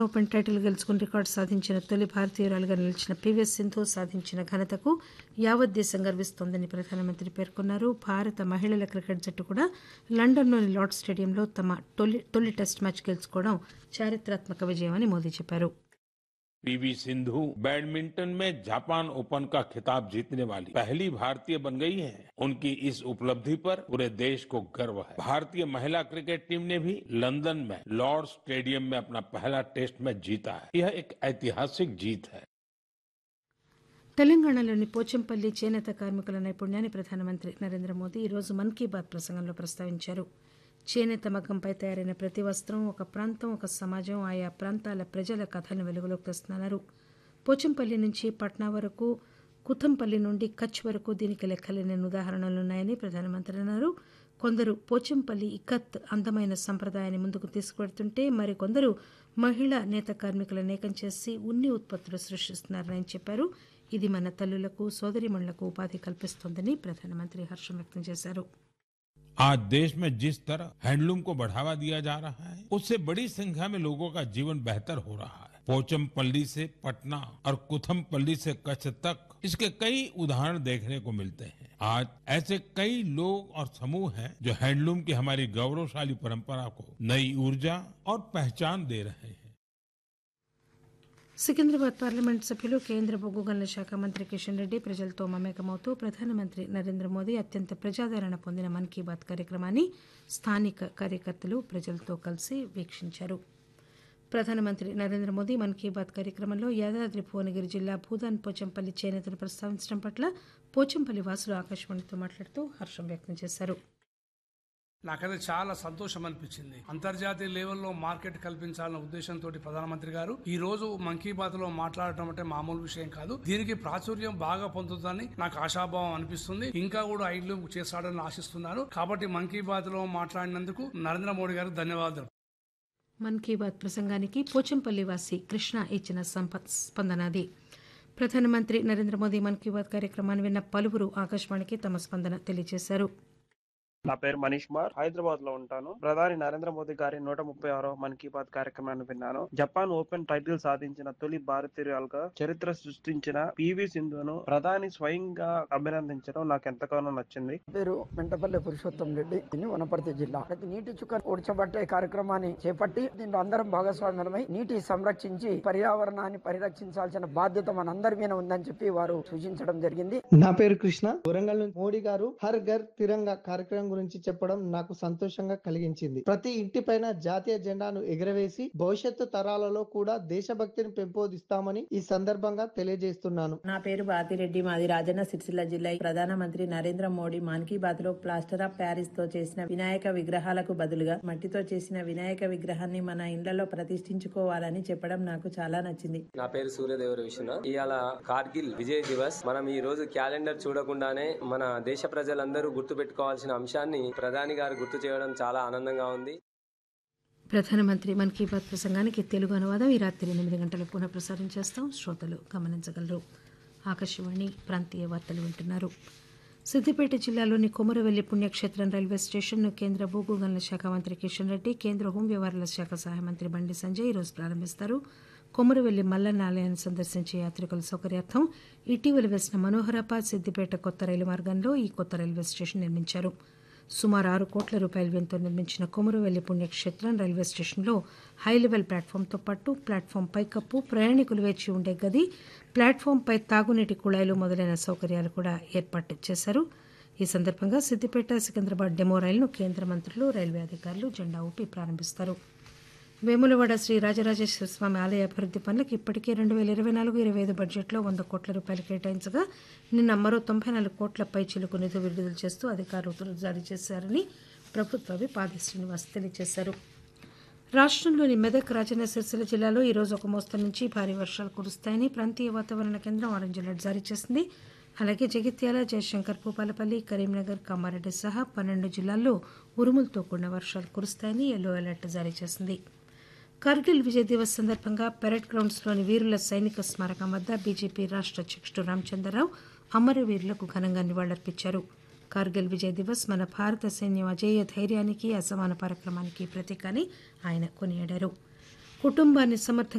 Open title గెలుచుకుని record సాధించిన తొలి భారతీయురాలుగా నిలిచిన పీవీ సింధు సాధించిన ఘనతకు యావత్ దేశం గర్విస్తోందని ప్రధానమంత్రి పేర్కొన్నారు భారత మహిళల క్రికెట్ జట్టు కూడా లండన్లోని లార్డ్ స్టేడియంలో తమ తొలి తొలి టెస్ట్ మ్యాచ్ గెలుచుకోవడం చారిత్రాత్మక విజయమని మోదీ చెప్పారు पीवी सिंधु बैडमिंटन में जापान ओपन का खिताब जीतने वाली पहली भारतीय बन गई हैं। उनकी इस उपलब्धि पर पूरे देश को गर्व है भारतीय महिला क्रिकेट टीम ने भी लंदन में लॉर्ड स्टेडियम में अपना पहला टेस्ट मैच जीता है यह एक ऐतिहासिक जीत है తెలంగాణలోని పోచంపల్లి చేనేత కార్మికుల నైపుణ్యాన్ని ప్రధానమంత్రి నరేంద్ర మోదీ ఈరోజు మన్ కీ బాత్ ప్రసంగంలో ప్రస్తావించారు చేనేత మగ్గంపై తయారైన ప్రతి వస్త్రం ఒక ప్రాంతం ఒక సమాజం ఆయా ప్రాంతాల ప్రజల కథలను వెలుగులోకి తెస్తున్నారు పోచంపల్లి నుంచి పట్నా వరకు కుతంపల్లి నుండి కచ్ వరకు దీనికి లెక్కలేని ఉదాహరణలున్నాయని ప్రధానమంత్రి అన్నారు కొందరు పోచంపల్లి ఇకత్ అందమైన సంప్రదాయాన్ని ముందుకు తీసుకువెడుతుంటే మరికొందరు మహిళా నేత కార్మికులను ఏకం చేసి ఉన్ని ఉత్పత్తులు సృష్టిస్తున్నారని ఆయన చెప్పారు ఇది మన తల్లులకు సోదరిమణులకు ఉపాధి కల్పిస్తోందని ప్రధానమంత్రి హర్షం వ్యక్తం చేశారు आज देश में जिस तरह हैंडलूम को बढ़ावा दिया जा रहा है उससे बड़ी संख्या में लोगों का जीवन बेहतर हो रहा है पोचमपल्ली से पटना और कुथमपल्ली से कच्छ तक इसके कई उदाहरण देखने को मिलते हैं आज ऐसे कई लोग और समूह हैं जो हैंडलूम की हमारी गौरवशाली परंपरा को नई ऊर्जा और पहचान दे रहे हैं సికింద్రాబాద్ పార్లమెంట్ సభ్యులు కేంద్ర బొగ్గు గనుల శాఖ మంత్రి కిషన్ రెడ్డి ప్రజలతో మమేకమవుతూ ప్రధానమంత్రి నరేంద్ర మోదీ అత్యంత ప్రజాదరణ పొందిన మన్ కీ బాత్ కార్యక్రమాన్ని స్థానిక కార్యకర్తలు ప్రజలతో కలిసి వీక్షించారు ప్రధానమంత్రి నరేంద్ర మోదీ మన్ కీ బాత్ కార్యక్రమంలో యాదాద్రి భువనగిరి జిల్లా భూదాన్ పోచంపల్లి చేనేతను ప్రస్తావించడం పట్ల పోచంపల్లి వాసులు ఆకాశవాణితో మాట్లాడుతూ హర్షం వ్యక్తం చేశారు నాకైతే చాలా సంతోషం అనిపించింది అంతర్జాతీయ లెవెల్లో మార్కెట్ కల్పించాలన్న ఉద్దేశంతో ప్రధానమంత్రి గారు ఈ రోజు మన్ కీ బాత్ లో మాట్లాడటం అంటే మామూలు విషయం కాదు దీనికి ప్రాచుర్యం బాగా పొందుతుందని నాకు ఆశాభావం అనిపిస్తుంది ఇంకా కూడా ఐడ్లు చేస్తాడని ఆశిస్తున్నాను కాబట్టి మన్ కీ బాత్ లో మాట్లాడినందుకు నరేంద్ర మోడీ గారికి ధన్యవాదాలు మన్ కీ బాత్ ప్రసంగానికి పోచంపల్లి వాసి కృష్ణ ఇచ్చిన సంప- స్పందనాది ప్రధానమంత్రి నరేంద్ర మోదీ మన్ కీ బాత్ కార్యక్రమాన్ని విన్న పలువురు ఆకాశవాణికి తమ స్పందన తెలియజేశారు నా పేరు మనీష్ కుమార్ హైదరాబాద్ లో ఉంటాను ప్రధాని నరేంద్ర మోదీ గారి నూట ముప్పై ఆరో మన్ కీ బాత్ కార్యక్రమాన్ని విన్నాను జపాన్ ఓపెన్ టైటిల్ సాధించిన తొలి భారతీయురాలుగా చరిత్ర సృష్టించిన పివి సింధును ప్రధాని స్వయంగా అభినందించడం నాకు ఎంతగానో నచ్చింది పేరు మెంటపల్లి పురుషోత్తం రెడ్డి దీన్ని వనపర్తి జిల్లా ప్రతి నీటి చుక్క ఊడ్చబట్టే కార్యక్రమాన్ని చేపట్టి దీంట్లో అందరం భాగస్వామ్యమై నీటి సంరక్షించి పర్యావరణాన్ని పరిరక్షించాల్సిన బాధ్యత మనందరి మీద ఉందని చెప్పి వారు సూచించడం జరిగింది నా పేరు కృష్ణ వరంగల్ నుంచి మోడీ గారు హర్ ఘర్ తిరంగా కార్యక్రమం గురించి చెప్పడం నాకు సంతోషంగా కలిగించింది ప్రతి ఇంటి పైన జాతీయ జెండాను ఎగరవేసి భవిష్యత్తు తరాలలో కూడా దేశభక్తిని పెంపొందిస్తామని ఈ సందర్భంగా తెలియజేస్తున్నాను నా పేరు భారతిరెడ్డి మాది రాజన్న సిరిసిల్ల జిల్లా ప్రధానమంత్రి నరేంద్ర మోడీ మన్ కీ బాత్ లో ప్లాస్టర్ ఆఫ్ ప్యారిస్ తో చేసిన వినాయక విగ్రహాలకు బదులుగా మట్టితో చేసిన వినాయక విగ్రహాన్ని మన ఇండ్లలో ప్రతిష్ఠించుకోవాలని చెప్పడం నాకు చాలా నచ్చింది నా పేరు సూర్యదేవర విష్ణు ఇవాళ కార్గిల్ విజయ్ దివస్ మనం ఈ రోజు క్యాలెండర్ చూడకుండానే మన దేశ ప్రజలందరూ గుర్తు పెట్టుకోవాల్సిన అంశాన్ని ప్రధాని గారు గుర్తు చేయడం చాలా ఆనందంగా ఉంది ప్రధానమంత్రి మన్ కీ బాత్ ప్రసంగానికి తెలుగు అనువాదం ఈ రాత్రి ఎనిమిది గంటలకు పునః ప్రసారం చేస్తాం శ్రోతలు గమనించగలరు ఆకాశవాణి ప్రాంతీయ వార్తలు వింటున్నారు సిద్దిపేట జిల్లాలోని కొమరవెల్లి పుణ్యక్షేత్రం రైల్వే స్టేషన్ను కేంద్ర భూగు గనుల శాఖ మంత్రి కిషన్ రెడ్డి కేంద్ర హోం వ్యవహారాల శాఖ సహాయ మంత్రి బండి సంజయ్ ఈరోజు ప్రారంభిస్తారు కొమరవెల్లి మల్లన్న ఆలయాన్ని సందర్శించే యాత్రికుల సౌకర్యార్థం ఇటీవల వేసిన మనోహరాబాద్ సిద్దిపేట కొత్త రైలు మార్గంలో ఈ కొత్త రైల్వే స్టేషన్ నిర్మించారు సుమారు ఆరు కోట్ల రూపాయల వ్యయంతో నిర్మించిన కొమురువెల్లి పుణ్యక్షేత్రం రైల్వే స్టేషన్లో హై లెవెల్ ప్లాట్ఫామ్తో పాటు ప్లాట్ఫామ్ పైకప్పు ప్రయాణికులు వేచి ఉండే గది ప్లాట్ఫామ్పై తాగునీటి కుళాయిలు మొదలైన సౌకర్యాలు కూడా ఏర్పాటు చేశారు ఈ సందర్భంగా సిద్దిపేట సికింద్రాబాద్ డెమో రైలును కేంద్ర మంత్రులు రైల్వే అధికారులు జెండా ఊపి ప్రారంభిస్తారు వేములవాడ శ్రీ రాజరాజేశ్వర స్వామి ఆలయ అభివృద్ధి పనులకు ఇప్పటికే రెండు వేల ఇరవై నాలుగు ఇరవై ఐదు బడ్జెట్లో వంద కోట్ల రూపాయలు కేటాయించగా నిన్న మరో తొంభై నాలుగు కోట్ల పై చిలుకు నిధులు విడుదల చేస్తూ అధికారులు ఉత్తర్వులు జారీ చేశారని ప్రభుత్వ విప్ ఆది శ్రీనివాస్ తెలియజేశారు రాష్ట్రంలోని మెదక్ రాజన్న సిరిసిల్ల జిల్లాలో ఈ రోజు ఒక మోస్తరు నుంచి భారీ వర్షాలు కురుస్తాయని ప్రాంతీయ వాతావరణ కేంద్రం ఆరెంజ్ అలర్ట్ జారీ చేసింది అలాగే జగిత్యాల జయశంకర్ భూపాలపల్లి కరీంనగర్ కామారెడ్డి సహా పన్నెండు జిల్లాల్లో ఉరుములతో కూడిన వర్షాలు కురుస్తాయని ఎల్లో అలర్ట్ జారీ చేసింది కార్గిల్ విజయ్ దివస్ సందర్భంగా పెరెడ్ గ్రౌండ్స్లోని వీరుల సైనిక స్మారకం వద్ద బీజేపీ రాష్ట్ర అధ్యక్షుడు రామచంద్రరావు అమరవీరులకు ఘనంగా నివాళులర్పించారు కార్గిల్ విజయ్ దివస్ మన భారత సైన్యం అజేయ ధైర్యానికి అసమాన పరాక్రమానికి ప్రతీక అని ఆయన కొనియాడారు కుటుంబాన్ని సమర్థంగా